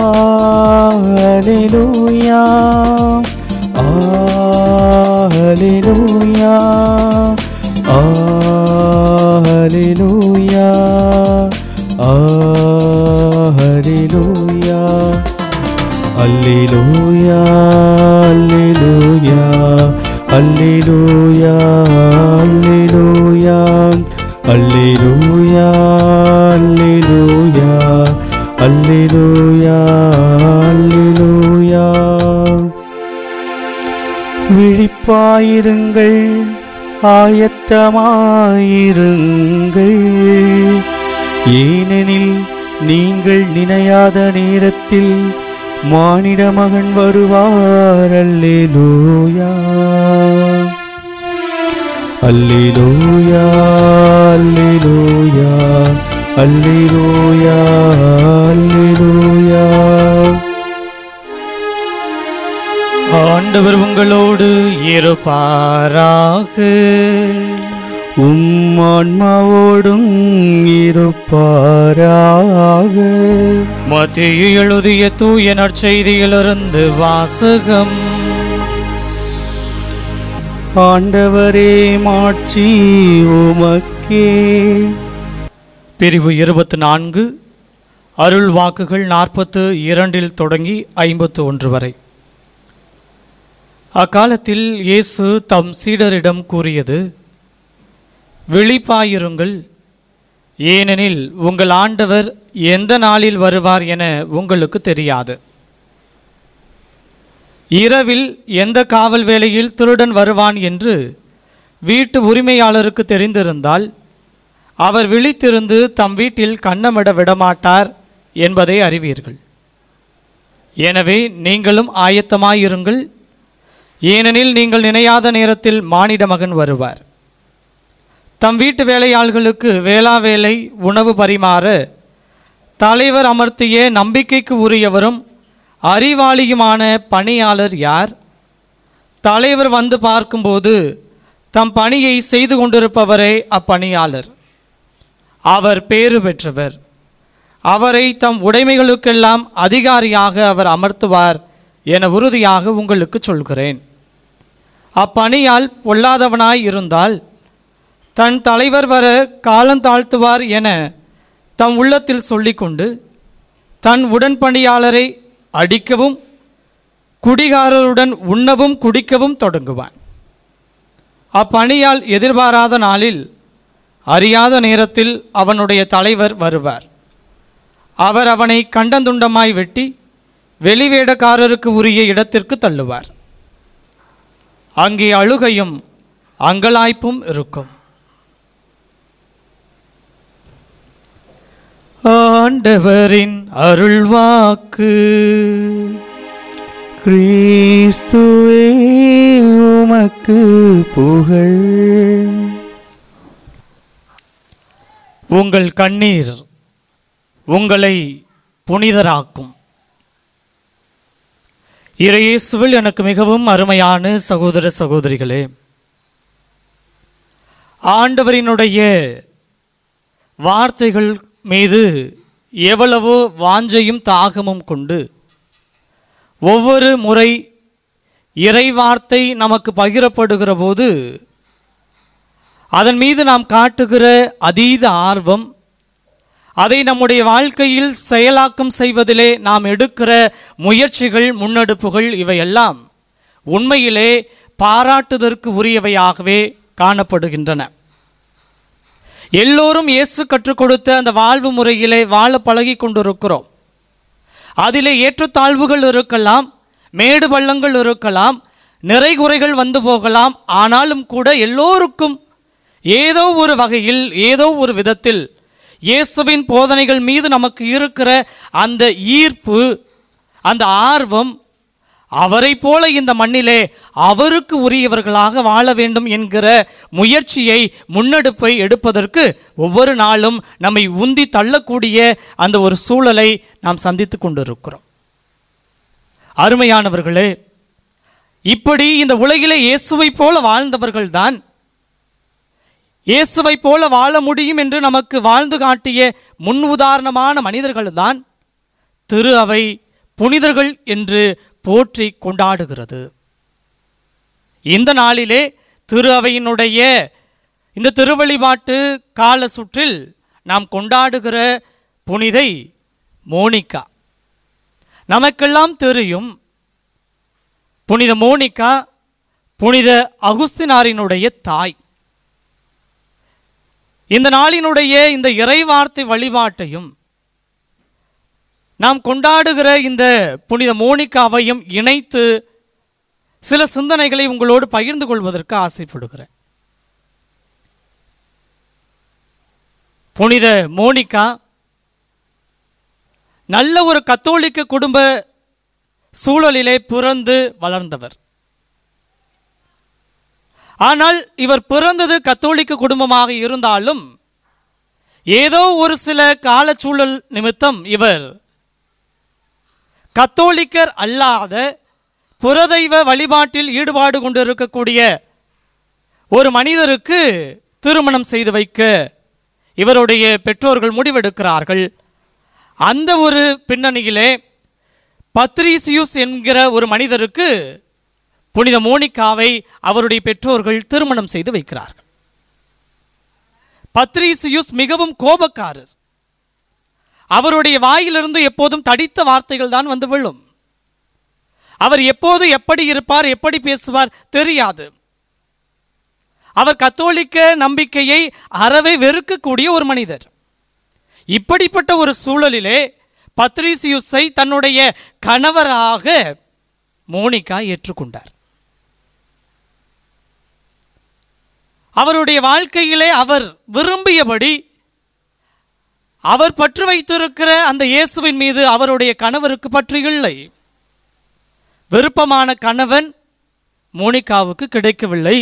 ஹalleluya ஹalleluya ஹalleluya ஹalleluya அல்லேலூயா அல்லேலூயா அல்லேலூயா அல்லேலூயா அல்லேலூயா அல்லேலூயா அல்லேலூயா அல்லேலூயா விழிப்பாயிருங்கள் ஆயத்தமாயிருங்கள் ஏனெனில் நீங்கள் நினையாத நேரத்தில் மானிட மகன் வருவார் அல்லேலூயா அல்லேலூயா அல்லேலூயா அல்லேலூயா அல்லேலூயா ஆண்டவர் உங்களோடு இருப்பாராக உம் ஆன்மாவோடும் இருப்பாராக மத்திய எழுதிய தூய நற்செய்தியிலிருந்து வாசகம் ஆண்டவரே மாட்சி உமக்கே பிரிவு இருபத்தி நான்கு அருள் வாக்குகள் நாற்பத்து இரண்டில் தொடங்கி ஐம்பத்து ஒன்று வரை அக்காலத்தில் இயேசு தம் சீடரிடம் கூறியது விழிப்பாயிருங்கள் ஏனெனில் உங்கள் ஆண்டவர் எந்த நாளில் வருவார் என உங்களுக்கு தெரியாது இரவில் எந்த காவல் வேளையில் திருடன் வருவான் என்று வீட்டு உரிமையாளருக்கு தெரிந்திருந்தால் அவர் விழித்திருந்து தம் வீட்டில் கன்னமிட விடமாட்டார் என்பதை அறிவீர்கள் எனவே நீங்களும் ஆயத்தமாயிருங்கள் ஏனெனில் நீங்கள் நினையாத நேரத்தில் மானிட மகன் வருவார் தம் வீட்டு வேலையாள்களுக்கு வேளா வேலை உணவு பரிமாற தலைவர் அமர்த்திய நம்பிக்கைக்கு உரியவரும் அறிவாளியுமான பணியாளர் யார் தலைவர் வந்து பார்க்கும்போது தம் பணியை செய்து கொண்டிருப்பவரே அப்பணியாளர் அவர் பேறு பெற்றவர் அவரை தம் உடைமைகளுக்கெல்லாம் அதிகாரியாக அவர் அமர்த்துவார் என உறுதியாக உங்களுக்கு சொல்கிறேன் அப்பணியால் பொல்லாதவனாய் இருந்தால் தன் தலைவர் வர காலந்தாழ்த்துவார் என தம் உள்ளத்தில் சொல்லிக்கொண்டு தன் உடன்பணியாளரை அடிக்கவும் குடிகாரருடன் உண்ணவும் குடிக்கவும் தொடங்குவான் அப்பணியால் எதிர்பாராத நாளில் அறியாத நேரத்தில் அவனுடைய தலைவர் வருவார் அவர் அவனை கண்டந்துண்டமாய் வெட்டி வெளிவேடக்காரருக்கு உரிய இடத்திற்கு தள்ளுவார் அங்கே அழுகையும் அங்கலாய்ப்பும் இருக்கும் ஆண்டவரின் அருள்வாக்கு கிறிஸ்துவே உமக்கு புகழ் உங்கள் கண்ணீர் உங்களை புனிதராக்கும் இறையேசுவில் எனக்கு மிகவும் அருமையான சகோதர சகோதரிகளே ஆண்டவரினுடைய வார்த்தைகள் மீது எவ்வளவோ வாஞ்சையும் தாகமும் கொண்டு ஒவ்வொரு முறை இறை வார்த்தை நமக்கு பகிரப்படுகிற போது அதன் மீது நாம் காட்டுகிற அதீத ஆர்வம் அதை நம்முடைய வாழ்க்கையில் செயலாக்கம் செய்வதிலே நாம் எடுக்கிற முயற்சிகள் முன்னெடுப்புகள் இவையெல்லாம் உண்மையிலே பாராட்டுதற்கு உரியவையாகவே காணப்படுகின்றன எல்லோரும் இயேசு கற்றுக் கொடுத்த அந்த வாழ்வு முறையிலே வாழ பழகி கொண்டிருக்கிறோம் அதிலே ஏற்றத்தாழ்வுகள் இருக்கலாம் மேடு பள்ளங்கள் இருக்கலாம் நிறைகுறைகள் வந்து போகலாம் ஆனாலும் கூட எல்லோருக்கும் ஏதோ ஒரு வகையில் ஏதோ ஒரு விதத்தில் இயேசுவின் போதனைகள் மீது நமக்கு இருக்கிற அந்த ஈர்ப்பு அந்த ஆர்வம் அவரை போல இந்த மண்ணிலே அவருக்கு உரியவர்களாக வாழ வேண்டும் என்கிற முயற்சியை முன்னெடுப்பை எடுப்பதற்கு ஒவ்வொரு நாளும் நம்மை உந்தி தள்ளக்கூடிய அந்த ஒரு சூழலை நாம் சந்தித்து கொண்டிருக்கிறோம் அருமையானவர்களே இப்படி இந்த உலகிலே இயேசுவை போல வாழ்ந்தவர்கள்தான் இயேசுவை போல வாழ முடியும் என்று நமக்கு வாழ்ந்து காட்டிய முன் உதாரணமான மனிதர்கள்தான் திரு அவை புனிதர்கள் என்று போற்றி கொண்டாடுகிறது இந்த நாளிலே திரு அவையினுடைய இந்த திருவழிபாட்டு கால சுற்றில் நாம் கொண்டாடுகிற புனிதை மோனிகா நமக்கெல்லாம் தெரியும் புனித மோனிகா புனித அகுஸ்தினாரினுடைய தாய் இந்த நாளினுடைய இந்த இறைவார்த்தை வழிபாட்டையும் நாம் கொண்டாடுகிற இந்த புனித மோனிகாவையும் இணைத்து சில சிந்தனைகளை உங்களோடு பகிர்ந்து கொள்வதற்கு ஆசைப்படுகிறேன் புனித மோனிகா நல்ல ஒரு கத்தோலிக்க குடும்ப சூழலிலே பிறந்து வளர்ந்தவர் ஆனால் இவர் பிறந்தது கத்தோலிக்க குடும்பமாக இருந்தாலும் ஏதோ ஒரு சில காலச்சூழல் நிமித்தம் இவர் கத்தோலிக்கர் அல்லாத புறதெய்வ வழிபாட்டில் ஈடுபாடு கொண்டிருக்கக்கூடிய ஒரு மனிதருக்கு திருமணம் செய்து வைக்க இவருடைய பெற்றோர்கள் முடிவெடுக்கிறார்கள் அந்த ஒரு பின்னணியிலே பத்ரீசியூஸ் என்கிற ஒரு மனிதருக்கு புனித மோனிகாவை அவருடைய பெற்றோர்கள் திருமணம் செய்து வைக்கிறார்கள் பத்ரீசியூஸ் மிகவும் கோபக்காரர் அவருடைய வாயிலிருந்து எப்போதும் தடித்த வார்த்தைகள் தான் வந்து விழும் அவர் எப்போது எப்படி இருப்பார் எப்படி பேசுவார் தெரியாது அவர் கத்தோலிக்க நம்பிக்கையை அறவே வெறுக்கக்கூடிய ஒரு மனிதர் இப்படிப்பட்ட ஒரு சூழலிலே பத்ரிசியுஸை தன்னுடைய கணவராக மோனிகா ஏற்றுக்கொண்டார் அவருடைய வாழ்க்கையிலே அவர் விரும்பியபடி அவர் பற்று வைத்திருக்கிற அந்த இயேசுவின் மீது அவருடைய கணவருக்கு பற்று இல்லை விருப்பமான கணவன் மோனிகாவுக்கு கிடைக்கவில்லை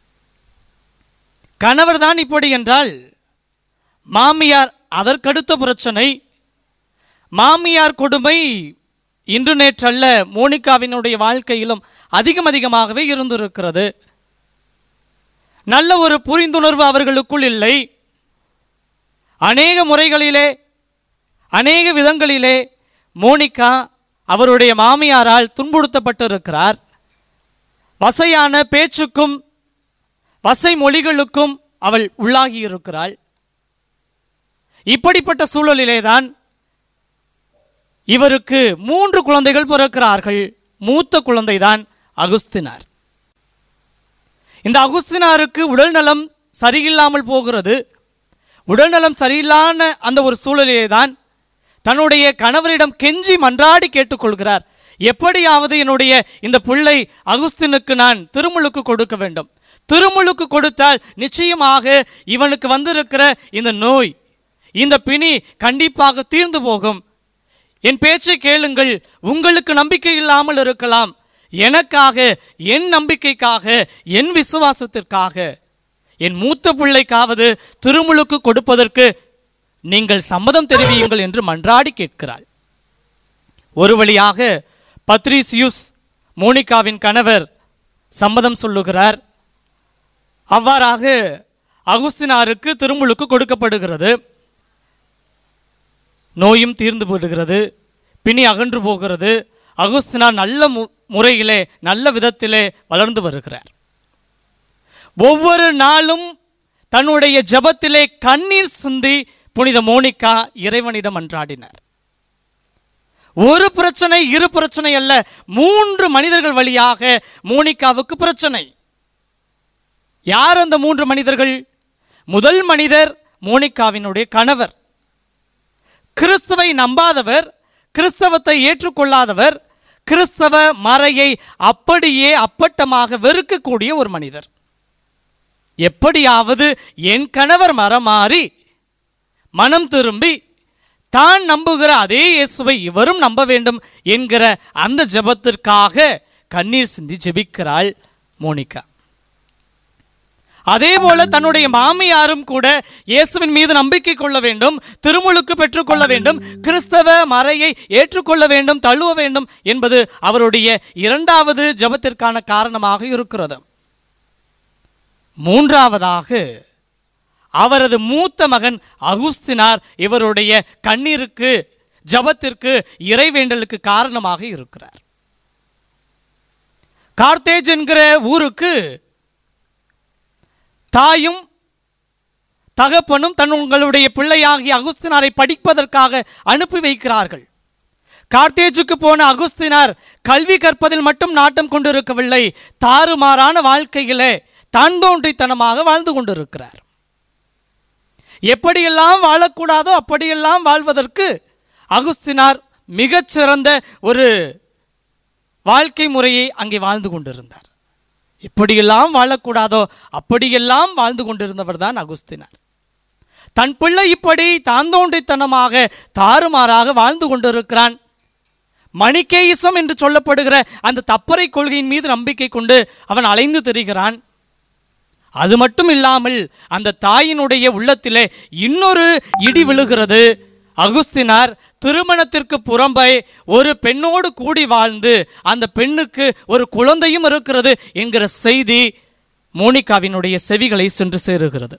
கணவர் தான் இப்படி என்றால் மாமியார் அதற்கடுத்த பிரச்சனை மாமியார் கொடுமை இன்று நேற்றல்ல மோனிகாவினுடைய வாழ்க்கையிலும் அதிகம் அதிகமாகவே இருந்திருக்கிறது நல்ல ஒரு புரிந்துணர்வு அவர்களுக்குள் இல்லை அநேக முறைகளிலே அநேக விதங்களிலே மோனிகா அவருடைய மாமியாரால் துன்புறுத்தப்பட்டிருக்கிறார் வசையான பேச்சுக்கும் வசை மொழிகளுக்கும் அவள் உள்ளாகி இருக்கிறாள் இப்படிப்பட்ட சூழலிலேதான் இவருக்கு மூன்று குழந்தைகள் பிறக்கிறார்கள் மூத்த குழந்தைதான் அகுஸ்தினார் இந்த அகுஸ்தினாருக்கு உடல்நலம் சரியில்லாமல் போகிறது உடல்நலம் சரியில்லான அந்த ஒரு சூழலிலே தான் தன்னுடைய கணவரிடம் கெஞ்சி மன்றாடி கேட்டுக்கொள்கிறார் எப்படியாவது என்னுடைய இந்த பிள்ளை அகுஸ்தினுக்கு நான் திருமுழுக்கு கொடுக்க வேண்டும் திருமுழுக்கு கொடுத்தால் நிச்சயமாக இவனுக்கு வந்திருக்கிற இந்த நோய் இந்த பிணி கண்டிப்பாக தீர்ந்து போகும் என் பேச்சை கேளுங்கள் உங்களுக்கு நம்பிக்கை இல்லாமல் இருக்கலாம் எனக்காக என் நம்பிக்கைக்காக என் விசுவாசத்திற்காக என் மூத்த பிள்ளைக்காவது திருமுழுக்கு கொடுப்பதற்கு நீங்கள் சம்மதம் தெரிவியுங்கள் என்று மன்றாடி கேட்கிறாள் ஒரு வழியாக பத்ரிசியுஸ் மோனிகாவின் கணவர் சம்மதம் சொல்லுகிறார் அவ்வாறாக அகுஸ்தினாருக்கு திருமுழுக்கு கொடுக்கப்படுகிறது நோயும் தீர்ந்து போடுகிறது பிணி அகன்று போகிறது அகுஸ்தினார் நல்ல மு முறையிலே நல்ல விதத்திலே வளர்ந்து வருகிறார் ஒவ்வொரு நாளும் தன்னுடைய ஜெபத்திலே கண்ணீர் சிந்தி புனித மோனிகா இறைவனிடம் அன்றாடினார் ஒரு பிரச்சனை இரு பிரச்சனை அல்ல மூன்று மனிதர்கள் வழியாக மோனிகாவுக்கு பிரச்சனை யார் அந்த மூன்று மனிதர்கள் முதல் மனிதர் மோனிகாவினுடைய கணவர் கிறிஸ்துவை நம்பாதவர் கிறிஸ்தவத்தை ஏற்றுக்கொள்ளாதவர் கிறிஸ்தவ மறையை அப்படியே அப்பட்டமாக வெறுக்கக்கூடிய ஒரு மனிதர் எப்படியாவது என் கணவர் மரமாறி மனம் திரும்பி தான் நம்புகிற அதே இயேசுவை இவரும் நம்ப வேண்டும் என்கிற அந்த ஜெபத்திற்காக கண்ணீர் சிந்தி ஜெபிக்கிறாள் மோனிகா அதே போல தன்னுடைய மாமியாரும் கூட இயேசுவின் மீது நம்பிக்கை கொள்ள வேண்டும் திருமுழுக்கு பெற்றுக்கொள்ள வேண்டும் கிறிஸ்தவ மறையை ஏற்றுக்கொள்ள வேண்டும் தழுவ வேண்டும் என்பது அவருடைய இரண்டாவது ஜெபத்திற்கான காரணமாக இருக்கிறது மூன்றாவதாக அவரது மூத்த மகன் அகுஸ்தினார் இவருடைய கண்ணீருக்கு ஜபத்திற்கு இறைவேண்டலுக்கு காரணமாக இருக்கிறார் கார்த்தேஜ் என்கிற ஊருக்கு தாயும் தகப்பனும் தன் உங்களுடைய பிள்ளையாகிய அகுஸ்தினாரை படிப்பதற்காக அனுப்பி வைக்கிறார்கள் கார்த்தேஜுக்கு போன அகுஸ்தினார் கல்வி கற்பதில் மட்டும் நாட்டம் கொண்டிருக்கவில்லை தாறுமாறான வாழ்க்கையிலே தான் தோன்றித்தனமாக வாழ்ந்து கொண்டிருக்கிறார் எப்படியெல்லாம் வாழக்கூடாதோ அப்படியெல்லாம் வாழ்வதற்கு அகுஸ்தினார் மிகச்சிறந்த ஒரு வாழ்க்கை முறையை அங்கே வாழ்ந்து கொண்டிருந்தார் எப்படியெல்லாம் வாழக்கூடாதோ அப்படியெல்லாம் வாழ்ந்து கொண்டிருந்தவர் தான் அகுஸ்தினார் தன் பிள்ளை இப்படி தாந்தோன்றித்தனமாக தாறுமாறாக வாழ்ந்து கொண்டிருக்கிறான் மணிக்கேயிசம் என்று சொல்லப்படுகிற அந்த தப்பறை கொள்கையின் மீது நம்பிக்கை கொண்டு அவன் அலைந்து திரிகிறான் அது மட்டும் இல்லாமல் அந்த தாயினுடைய உள்ளத்திலே இன்னொரு இடி விழுகிறது அகுஸ்தினார் திருமணத்திற்கு புறம்பை ஒரு பெண்ணோடு கூடி வாழ்ந்து அந்த பெண்ணுக்கு ஒரு குழந்தையும் இருக்கிறது என்கிற செய்தி மோனிகாவினுடைய செவிகளை சென்று சேருகிறது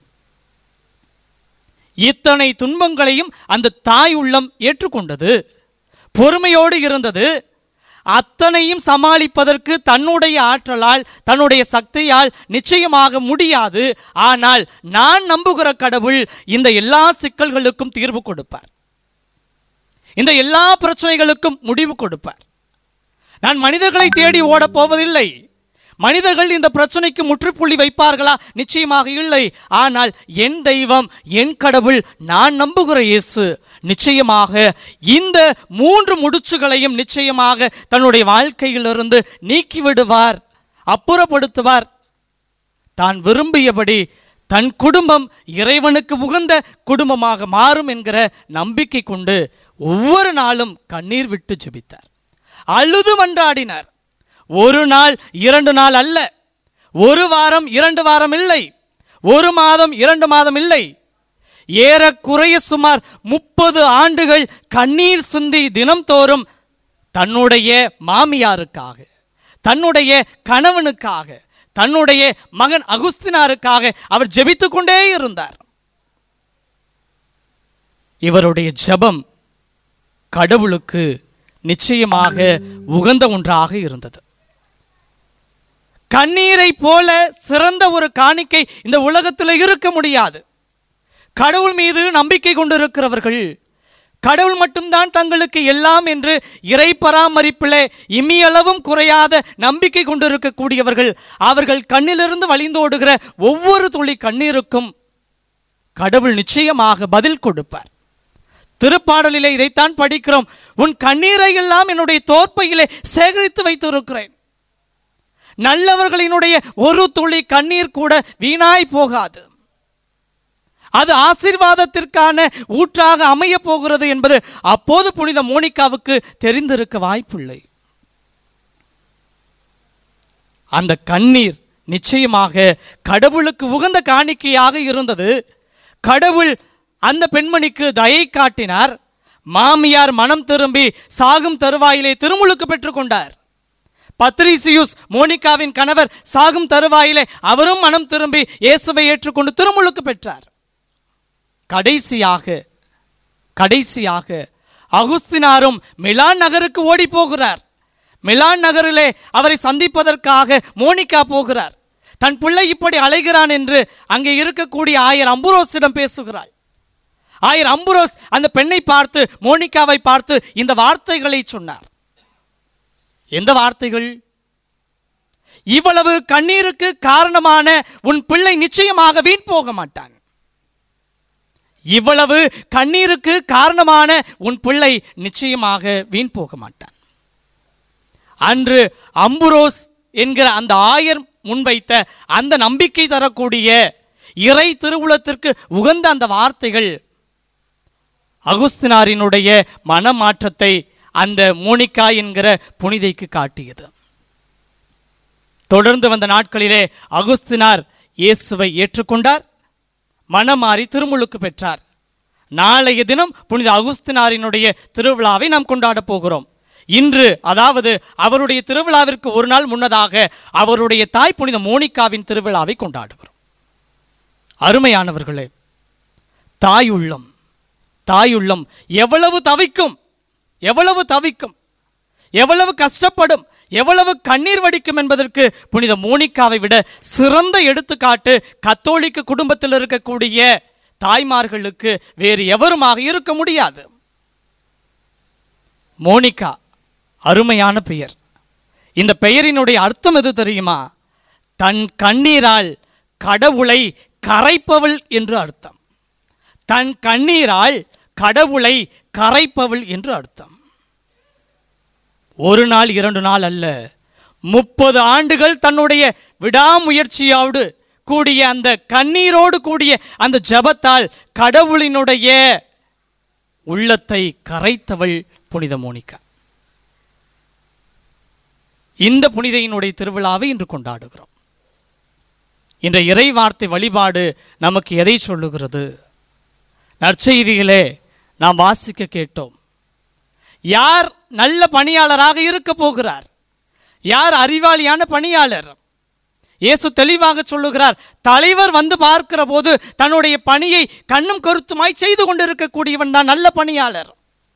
இத்தனை துன்பங்களையும் அந்த தாய் உள்ளம் ஏற்றுக்கொண்டது பொறுமையோடு இருந்தது அத்தனையும் சமாளிப்பதற்கு தன்னுடைய ஆற்றலால் தன்னுடைய சக்தியால் நிச்சயமாக முடியாது ஆனால் நான் நம்புகிற கடவுள் இந்த எல்லா சிக்கல்களுக்கும் தீர்வு கொடுப்பார் இந்த எல்லா பிரச்சனைகளுக்கும் முடிவு கொடுப்பார் நான் மனிதர்களை தேடி ஓடப் போவதில்லை மனிதர்கள் இந்த பிரச்சனைக்கு முற்றுப்புள்ளி வைப்பார்களா நிச்சயமாக இல்லை ஆனால் என் தெய்வம் என் கடவுள் நான் நம்புகிற இயேசு நிச்சயமாக இந்த மூன்று முடிச்சுகளையும் நிச்சயமாக தன்னுடைய வாழ்க்கையிலிருந்து நீக்கிவிடுவார் அப்புறப்படுத்துவார் தான் விரும்பியபடி தன் குடும்பம் இறைவனுக்கு உகந்த குடும்பமாக மாறும் என்கிற நம்பிக்கை கொண்டு ஒவ்வொரு நாளும் கண்ணீர் விட்டு ஜெபித்தார் அழுது மன்றாடினார் ஒரு நாள் இரண்டு நாள் அல்ல ஒரு வாரம் இரண்டு வாரம் இல்லை ஒரு மாதம் இரண்டு மாதம் இல்லை ஏறக்குறைய சுமார் முப்பது ஆண்டுகள் கண்ணீர் சிந்தி தினம்தோறும் தன்னுடைய மாமியாருக்காக தன்னுடைய கணவனுக்காக தன்னுடைய மகன் அகுஸ்தினாருக்காக அவர் ஜெபித்துக் கொண்டே இருந்தார் இவருடைய ஜெபம் கடவுளுக்கு நிச்சயமாக உகந்த ஒன்றாக இருந்தது கண்ணீரை போல சிறந்த ஒரு காணிக்கை இந்த உலகத்தில் இருக்க முடியாது கடவுள் மீது நம்பிக்கை கொண்டிருக்கிறவர்கள் கடவுள் மட்டும்தான் தங்களுக்கு எல்லாம் என்று இறை பராமரிப்பிலே இம்மியளவும் குறையாத நம்பிக்கை கொண்டிருக்கக்கூடியவர்கள் அவர்கள் கண்ணிலிருந்து வழிந்தோடுகிற ஒவ்வொரு துளி கண்ணீருக்கும் கடவுள் நிச்சயமாக பதில் கொடுப்பார் திருப்பாடலிலே இதைத்தான் படிக்கிறோம் உன் கண்ணீரை எல்லாம் என்னுடைய தோற்பையிலே சேகரித்து வைத்திருக்கிறேன் நல்லவர்களினுடைய ஒரு துளி கண்ணீர் கூட வீணாய் போகாது அது ஆசீர்வாதத்திற்கான ஊற்றாக அமைய போகிறது என்பது அப்போது புனித மோனிகாவுக்கு தெரிந்திருக்க வாய்ப்பில்லை அந்த கண்ணீர் நிச்சயமாக கடவுளுக்கு உகந்த காணிக்கையாக இருந்தது கடவுள் அந்த பெண்மணிக்கு தயை காட்டினார் மாமியார் மனம் திரும்பி சாகும் தருவாயிலே திருமுழுக்கு பெற்றுக்கொண்டார் பத்ரிசியுஸ் மோனிகாவின் கணவர் சாகும் தருவாயிலே அவரும் மனம் திரும்பி இயேசுவை ஏற்றுக்கொண்டு திருமுழுக்கு பெற்றார் கடைசியாக கடைசியாக அகுஸ்தினாரும் மிலான் நகருக்கு ஓடி போகிறார் மிலான் நகரிலே அவரை சந்திப்பதற்காக மோனிகா போகிறார் தன் பிள்ளை இப்படி அலைகிறான் என்று அங்கே இருக்கக்கூடிய ஆயர் அம்புரோஸிடம் பேசுகிறாள் ஆயர் அம்புரோஸ் அந்த பெண்ணை பார்த்து மோனிகாவை பார்த்து இந்த வார்த்தைகளை சொன்னார் எந்த வார்த்தைகள் இவ்வளவு கண்ணீருக்கு காரணமான உன் பிள்ளை நிச்சயமாக வீண் போக மாட்டான் இவ்வளவு கண்ணீருக்கு காரணமான உன் பிள்ளை நிச்சயமாக வீண் போக மாட்டான் அன்று அம்புரோஸ் என்கிற அந்த ஆயர் முன்வைத்த அந்த நம்பிக்கை தரக்கூடிய இறை திருவுளத்திற்கு உகந்த அந்த வார்த்தைகள் அகுஸ்தினாரினுடைய மனமாற்றத்தை அந்த மோனிகா என்கிற புனிதைக்கு காட்டியது தொடர்ந்து வந்த நாட்களிலே அகுஸ்தினார் இயேசுவை ஏற்றுக்கொண்டார் மனமாறி திருமுழுக்கு பெற்றார் நாளைய தினம் புனித அகுஸ்தினாரினுடைய திருவிழாவை நாம் கொண்டாடப் போகிறோம் இன்று அதாவது அவருடைய திருவிழாவிற்கு ஒரு நாள் முன்னதாக அவருடைய தாய் புனித மோனிகாவின் திருவிழாவை கொண்டாடுகிறோம் அருமையானவர்களே தாயுள்ளம் தாயுள்ளம் எவ்வளவு தவிக்கும் எவ்வளவு தவிக்கும் எவ்வளவு கஷ்டப்படும் எவ்வளவு கண்ணீர் வடிக்கும் என்பதற்கு புனித மோனிகாவை விட சிறந்த எடுத்துக்காட்டு கத்தோலிக்க குடும்பத்தில் இருக்கக்கூடிய தாய்மார்களுக்கு வேறு எவருமாக இருக்க முடியாது மோனிகா அருமையான பெயர் இந்த பெயரினுடைய அர்த்தம் எது தெரியுமா தன் கண்ணீரால் கடவுளை கரைப்பவள் என்று அர்த்தம் தன் கண்ணீரால் கடவுளை கரைப்பவள் என்று அர்த்தம் ஒரு நாள் இரண்டு நாள் அல்ல முப்பது ஆண்டுகள் தன்னுடைய விடாமுயற்சியோடு கூடிய அந்த கண்ணீரோடு கூடிய அந்த ஜெபத்தால் கடவுளினுடைய உள்ளத்தை கரைத்தவள் புனித மோனிகா இந்த புனிதையினுடைய திருவிழாவை இன்று கொண்டாடுகிறோம் இந்த இறை வார்த்தை வழிபாடு நமக்கு எதை சொல்லுகிறது நற்செய்திகளே நாம் வாசிக்க கேட்டோம் யார் நல்ல பணியாளராக இருக்க போகிறார் யார் அறிவாளியான பணியாளர் இயேசு தெளிவாக சொல்லுகிறார் தலைவர் வந்து பார்க்கிற போது தன்னுடைய பணியை கண்ணும் கருத்துமாய் செய்து கொண்டிருக்கக்கூடியவன் தான் நல்ல பணியாளர்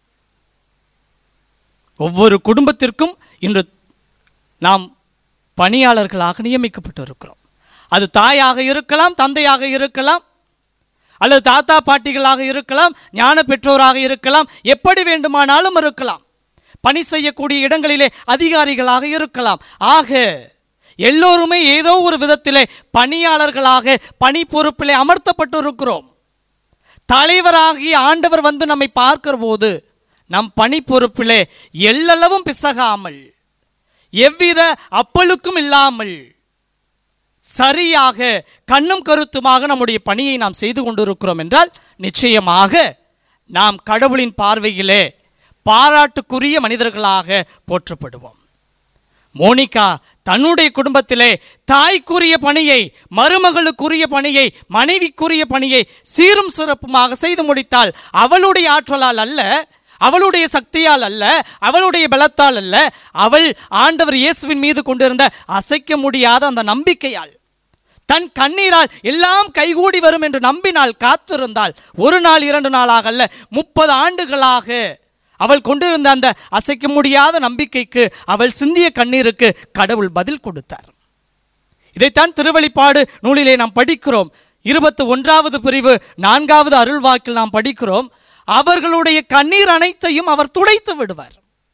ஒவ்வொரு குடும்பத்திற்கும் இன்று நாம் பணியாளர்களாக நியமிக்கப்பட்டு இருக்கிறோம் அது தாயாக இருக்கலாம் தந்தையாக இருக்கலாம் அல்லது தாத்தா பாட்டிகளாக இருக்கலாம் ஞான பெற்றோராக இருக்கலாம் எப்படி வேண்டுமானாலும் இருக்கலாம் பணி செய்யக்கூடிய இடங்களிலே அதிகாரிகளாக இருக்கலாம் ஆக எல்லோருமே ஏதோ ஒரு விதத்திலே பணியாளர்களாக பணி பொறுப்பிலே அமர்த்தப்பட்டு இருக்கிறோம் தலைவராகிய ஆண்டவர் வந்து நம்மை பார்க்கிற போது நம் பணி பொறுப்பிலே எல்லளவும் பிசகாமல் எவ்வித அப்பழுக்கும் இல்லாமல் சரியாக கண்ணும் கருத்துமாக நம்முடைய பணியை நாம் செய்து கொண்டிருக்கிறோம் என்றால் நிச்சயமாக நாம் கடவுளின் பார்வையிலே பாராட்டுக்குரிய மனிதர்களாக போற்றப்படுவோம் மோனிகா தன்னுடைய குடும்பத்திலே தாய்க்குரிய பணியை மருமகளுக்குரிய பணியை மனைவிக்குரிய பணியை சீரும் சிறப்புமாக செய்து முடித்தாள் அவளுடைய ஆற்றலால் அல்ல அவளுடைய சக்தியால் அல்ல அவளுடைய பலத்தால் அல்ல அவள் ஆண்டவர் இயேசுவின் மீது கொண்டிருந்த அசைக்க முடியாத அந்த நம்பிக்கையால் தன் கண்ணீரால் எல்லாம் கைகூடி வரும் என்று நம்பினால் காத்திருந்தால் ஒரு நாள் இரண்டு நாளாக அல்ல முப்பது ஆண்டுகளாக அவள் கொண்டிருந்த அந்த அசைக்க முடியாத நம்பிக்கைக்கு அவள் சிந்திய கண்ணீருக்கு கடவுள் பதில் கொடுத்தார் இதைத்தான் திருவெளிப்பாடு நூலிலே நாம் படிக்கிறோம் இருபத்தி ஒன்றாவது பிரிவு நான்காவது அருள்வாக்கில் நாம் படிக்கிறோம் அவர்களுடைய கண்ணீர் அனைத்தையும் அவர் துடைத்து விடுவார்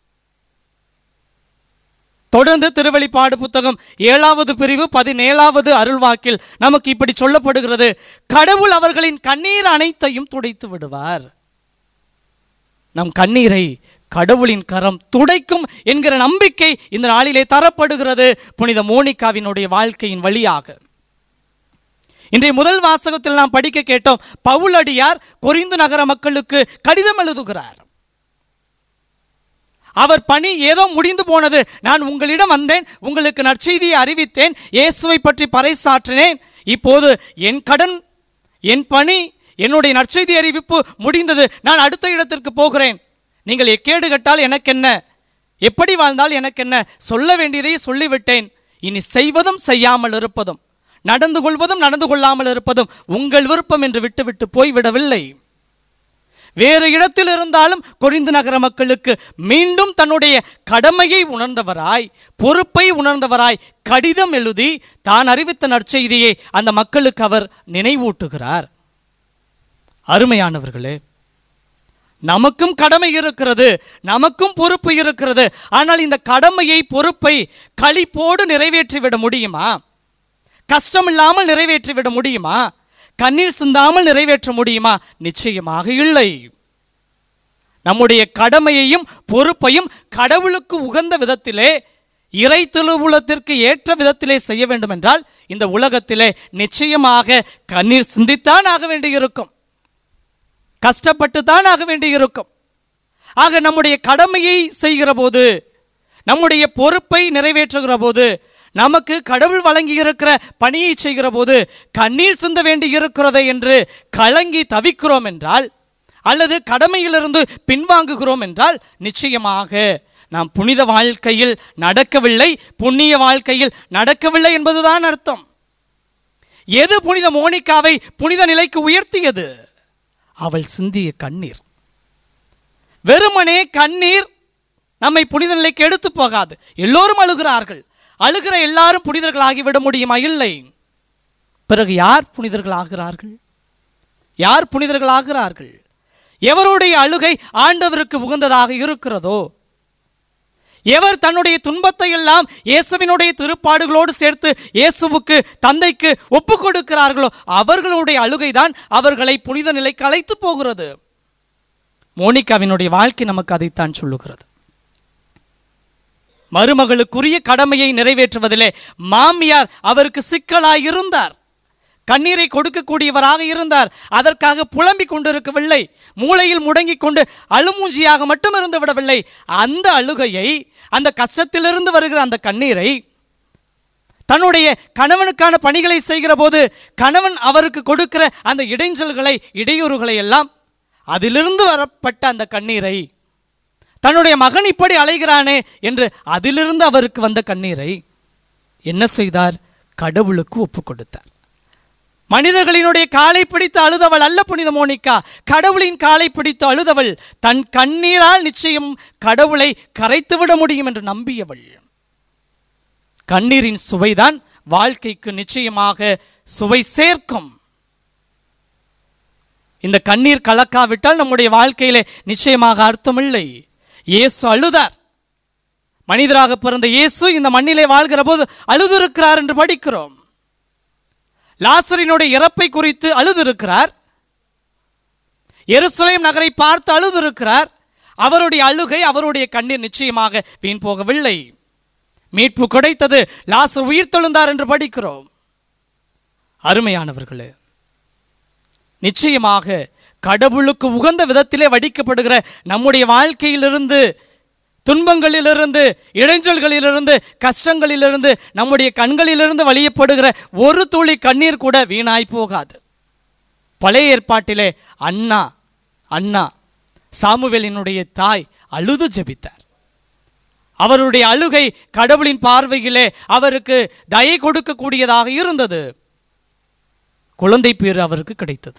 தொடர்ந்து திருவெளிப்பாடு புத்தகம் ஏழாவது பிரிவு பதினேழாவது அருள்வாக்கில் நமக்கு இப்படி சொல்லப்படுகிறது கடவுள் அவர்களின் கண்ணீர் அனைத்தையும் துடைத்து விடுவார் நம் கண்ணீரை கடவுளின் கரம் துடைக்கும் என்கிற நம்பிக்கை இந்த நாளிலே தரப்படுகிறது புனித மோனிகாவினுடைய வாழ்க்கையின் வழியாக இன்றைய முதல் வாசகத்தில் நாம் படிக்க கேட்டோம் பவுலடியார் கொரிந்து நகர மக்களுக்கு கடிதம் எழுதுகிறார் அவர் பணி ஏதோ முடிந்து போனது நான் உங்களிடம் வந்தேன் உங்களுக்கு நற்செய்தியை அறிவித்தேன் இயேசுவை பற்றி பறைசாற்றினேன் இப்போது என் கடன் என் பணி என்னுடைய நற்செய்தி அறிவிப்பு முடிந்தது நான் அடுத்த இடத்திற்கு போகிறேன் நீங்கள் எக்கேடு கட்டால் எனக்கென்ன எப்படி வாழ்ந்தால் எனக்கென்ன சொல்ல வேண்டியதை சொல்லிவிட்டேன் இனி செய்வதும் செய்யாமல் இருப்பதும் நடந்து கொள்வதும் நடந்து கொள்ளாமல் இருப்பதும் உங்கள் விருப்பம் என்று விட்டுவிட்டு போய்விடவில்லை வேறு இடத்தில் இருந்தாலும் கொரிந்து நகர மக்களுக்கு மீண்டும் தன்னுடைய கடமையை உணர்ந்தவராய் பொறுப்பை உணர்ந்தவராய் கடிதம் எழுதி தான் அறிவித்த நற்செய்தியை அந்த மக்களுக்கு அவர் நினைவூட்டுகிறார் அருமையானவர்களே நமக்கும் கடமை இருக்கிறது நமக்கும் பொறுப்பு இருக்கிறது ஆனால் இந்த கடமையை பொறுப்பை களிப்போடு நிறைவேற்றிவிட முடியுமா கஷ்டமில்லாமல் நிறைவேற்றிவிட முடியுமா கண்ணீர் சிந்தாமல் நிறைவேற்ற முடியுமா நிச்சயமாக இல்லை நம்முடைய கடமையையும் பொறுப்பையும் கடவுளுக்கு உகந்த விதத்திலே இறை திருவுலத்திற்கு ஏற்ற விதத்திலே செய்ய வேண்டும் என்றால் இந்த உலகத்திலே நிச்சயமாக கண்ணீர் சிந்தித்தான் ஆக வேண்டியிருக்கும் கஷ்டப்பட்டு தான் ஆக வேண்டியிருக்கும் ஆக நம்முடைய கடமையை செய்கிற போது நம்முடைய பொறுப்பை நிறைவேற்றுகிற போது நமக்கு கடவுள் வழங்கி இருக்கிற பணியை செய்கிற போது கண்ணீர் சிந்த வேண்டி இருக்கிறது என்று கலங்கி தவிக்கிறோம் என்றால் அல்லது கடமையிலிருந்து பின்வாங்குகிறோம் என்றால் நிச்சயமாக நாம் புனித வாழ்க்கையில் நடக்கவில்லை புண்ணிய வாழ்க்கையில் நடக்கவில்லை என்பதுதான் அர்த்தம் எது புனித மோனிகாவை புனித நிலைக்கு உயர்த்தியது அவள் சிந்திய கண்ணீர் வெறுமனே கண்ணீர் நம்மை புனித நிலைக்கு எடுத்து போகாது எல்லோரும் அழுகிறார்கள் அழுகிற எல்லாரும் புனிதர்களாகி விட முடியுமா இல்லை பிறகு யார் புனிதர்களாகிறார்கள் யார் புனிதர்களாகிறார்கள் எவருடைய அழுகை ஆண்டவருக்கு உகந்ததாக இருக்கிறதோ எவர் தன்னுடைய துன்பத்தை எல்லாம் இயேசுவினுடைய திருப்பாடுகளோடு சேர்த்து இயேசுவுக்கு தந்தைக்கு ஒப்பு கொடுக்கிறார்களோ அவர்களுடைய அழுகைதான் அவர்களை புனித நிலைக்கு அழைத்து போகிறது மோனிகாவினுடைய வாழ்க்கை நமக்கு அதைத்தான் சொல்லுகிறது மருமகளுக்குரிய கடமையை நிறைவேற்றுவதிலே மாமியார் அவருக்கு சிக்கலாய் இருந்தார் கண்ணீரை கொடுக்கக்கூடியவராக இருந்தார் அதற்காக புலம்பிக் கொண்டிருக்கவில்லை மூளையில் முடங்கிக் கொண்டு அழுமூஞ்சியாக மட்டும் இருந்து விடவில்லை அந்த அழுகையை அந்த கஷ்டத்திலிருந்து வருகிற அந்த கண்ணீரை தன்னுடைய கணவனுக்கான பணிகளை செய்கிற போது கணவன் அவருக்கு கொடுக்கிற அந்த இடைஞ்சல்களை இடையூறுகளை எல்லாம் அதிலிருந்து வரப்பட்ட அந்த கண்ணீரை தன்னுடைய மகன் இப்படி அலைகிறானே என்று அதிலிருந்து அவருக்கு வந்த கண்ணீரை என்ன செய்தார் கடவுளுக்கு ஒப்பு கொடுத்தார் மனிதர்களினுடைய காலை பிடித்து அழுதவள் அல்ல புனித மோனிகா கடவுளின் காலை பிடித்து அழுதவள் தன் கண்ணீரால் நிச்சயம் கடவுளை கரைத்துவிட முடியும் என்று நம்பியவள் கண்ணீரின் சுவைதான் வாழ்க்கைக்கு நிச்சயமாக சுவை சேர்க்கும் இந்த கண்ணீர் கலக்காவிட்டால் நம்முடைய வாழ்க்கையிலே நிச்சயமாக அர்த்தமில்லை இயேசு அழுதார் மனிதராக பிறந்த இயேசு இந்த மண்ணிலே வாழ்கிற போது அழுதிருக்கிறார் என்று படிக்கிறோம் லாசரினுடைய இறப்பை குறித்து அழுதிருக்கிறார் எருசலேம் நகரை பார்த்து அழுதிருக்கிறார் அவருடைய அழுகை அவருடைய கண்ணீர் நிச்சயமாக வீண் போகவில்லை மீட்பு கிடைத்தது லாசர் உயிர் தெழுந்தார் என்று படிக்கிறோம் அருமையானவர்களே நிச்சயமாக கடவுளுக்கு உகந்த விதத்திலே வடிக்கப்படுகிற நம்முடைய வாழ்க்கையிலிருந்து துன்பங்களிலிருந்து இடைஞ்சல்களிலிருந்து கஷ்டங்களிலிருந்து நம்முடைய கண்களிலிருந்து வழியப்படுகிற ஒரு துளி கண்ணீர் கூட வீணாய் போகாது பழைய ஏற்பாட்டிலே அண்ணா அண்ணா சாமுவேலினுடைய தாய் அழுது ஜெபித்தார் அவருடைய அழுகை கடவுளின் பார்வையிலே அவருக்கு தயை கொடுக்கக்கூடியதாக இருந்தது குழந்தை பேறு அவருக்கு கிடைத்தது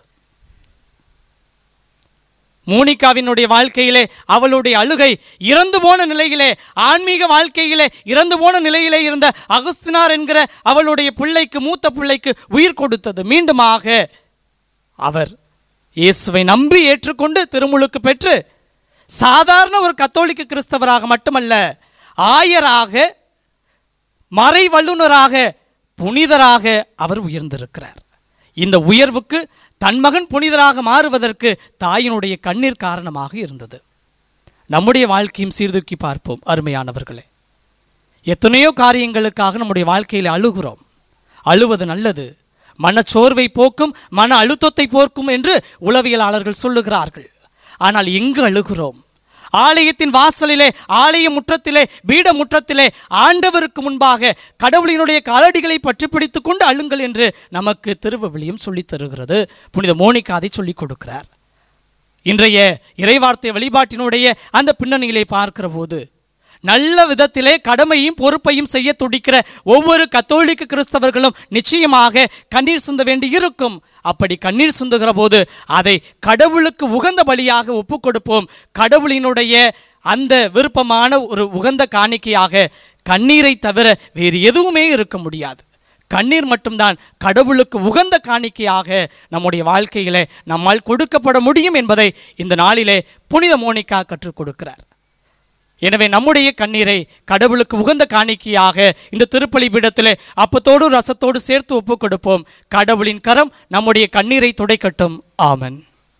மோனிகாவினுடைய வாழ்க்கையிலே அவளுடைய அழுகை இறந்து போன நிலையிலே ஆன்மீக வாழ்க்கையிலே இறந்து போன நிலையிலே இருந்த அகஸ்தினார் என்கிற அவளுடைய பிள்ளைக்கு மூத்த பிள்ளைக்கு உயிர் கொடுத்தது மீண்டுமாக அவர் இயேசுவை நம்பி ஏற்றுக்கொண்டு திருமுழுக்கு பெற்று சாதாரண ஒரு கத்தோலிக்க கிறிஸ்தவராக மட்டுமல்ல ஆயராக மறை வல்லுனராக புனிதராக அவர் உயர்ந்திருக்கிறார் இந்த உயர்வுக்கு தன் மகன் புனிதராக மாறுவதற்கு தாயினுடைய கண்ணீர் காரணமாக இருந்தது நம்முடைய வாழ்க்கையும் சீர்தூக்கி பார்ப்போம் அருமையானவர்களே எத்தனையோ காரியங்களுக்காக நம்முடைய வாழ்க்கையில் அழுகிறோம் அழுவது நல்லது மனச்சோர்வை போக்கும் மன அழுத்தத்தை போக்கும் என்று உளவியலாளர்கள் சொல்லுகிறார்கள் ஆனால் எங்கு அழுகிறோம் ஆலயத்தின் வாசலிலே ஆலய முற்றத்திலே பீட முற்றத்திலே ஆண்டவருக்கு முன்பாக கடவுளினுடைய காலடிகளை பற்றி பிடித்துக் கொண்டு அழுங்கள் என்று நமக்கு திருவவிலியம் சொல்லித் தருகிறது புனித மோனிகா அதை சொல்லிக் கொடுக்கிறார் இன்றைய இறைவார்த்தை வழிபாட்டினுடைய அந்த பின்னணியிலே பார்க்கிற போது நல்ல விதத்திலே கடமையும் பொறுப்பையும் செய்ய துடிக்கிற ஒவ்வொரு கத்தோலிக்க கிறிஸ்தவர்களும் நிச்சயமாக கண்ணீர் சிந்த வேண்டி இருக்கும் அப்படி கண்ணீர் சிந்துகிற போது அதை கடவுளுக்கு உகந்த பலியாக ஒப்பு கொடுப்போம் கடவுளினுடைய அந்த விருப்பமான ஒரு உகந்த காணிக்கையாக கண்ணீரை தவிர வேறு எதுவுமே இருக்க முடியாது கண்ணீர் மட்டும்தான் கடவுளுக்கு உகந்த காணிக்கையாக நம்முடைய வாழ்க்கையிலே நம்மால் கொடுக்கப்பட முடியும் என்பதை இந்த நாளிலே புனித மோனிகா கற்றுக் கொடுக்கிறார் எனவே நம்முடைய கண்ணீரை கடவுளுக்கு உகந்த காணிக்கையாக இந்த திருப்பலி பீடத்திலே அப்பத்தோடு ரசத்தோடு சேர்த்து ஒப்புக் கொடுப்போம் கடவுளின் கரம் நம்முடைய கண்ணீரை துடைக்கட்டும் ஆமன்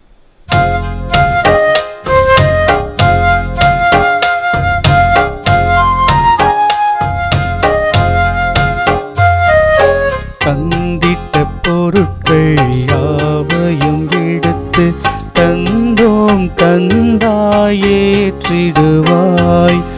தந்திட்ட பொருட்கள் யாவையும் எடுத்து தந்தோம் தந்தாயேற்றிடுவாய்